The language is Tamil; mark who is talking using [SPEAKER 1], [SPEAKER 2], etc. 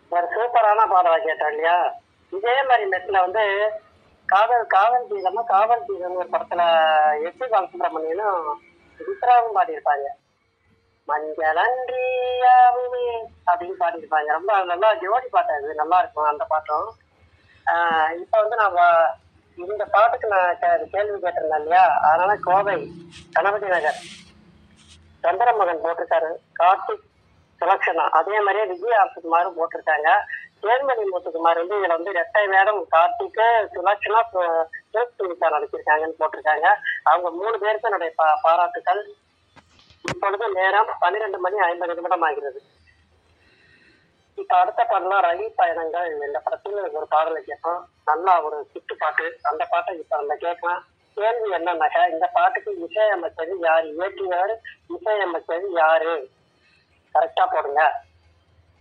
[SPEAKER 1] ஒரு சூப்பரான பாடலை கேட்டோம் இல்லையா இதே மாதிரி மெட்டில் வந்து காதல் காதல் தீரமா காதல் தீரம் ஒரு படத்துல எஸ் பி பாலசுப்ரமணியனும் சித்ராவும் பாடியிருப்பாங்க மஞ்சள் அன்றியாவுமே அப்படின்னு பாடியிருப்பாங்க ரொம்ப நல்லா ஜோடி பாட்டு அது நல்லா இருக்கும் அந்த பாட்டும் ஆஹ் இப்ப வந்து நான் வ- இந்த பாட்டுக்கு நான் கே- கேள்வி கேட்டிருந்தேன் இல்லையா அதனால கோவை கணபதி நகர் சந்திரமகன் போட்டிருக்காரு கார்த்திக் சுலக்ஷனா அதே மாதிரியே விஜய் ஆர்சுகுமாரும் போட்டிருக்காங்க தேன்மணி முத்துக்குமார் வந்து இதுல வந்து ரெட்டை வேடம் கார்த்திக் சுலக்ஷனா சிவசுமிதா நடிச்சிருக்காங்கன்னு போட்டிருக்காங்க அவங்க மூணு பேருக்கு என்னுடைய பா- பாராட்டுக்கள் இப்பொழுது நேரம் பன்னிரெண்டு மணி ஐம்பது நிமிடம் ஆகிறது இப்ப அடுத்த பாடலாம் ரயில் பயணங்கள் இந்த படத்துல ஒரு பாடலை கேட்போம் நல்லா ஒரு சுட்டு பாட்டு அந்த பாட்டை இப்ப நம்ம கேட்கலாம் கேள்வி என்னன்னாக்கா இந்த பாட்டுக்கு இசையமைச்சது யாரு இயற்றியவர் இசையமைச்சது யாரு கரெக்டா போடுங்க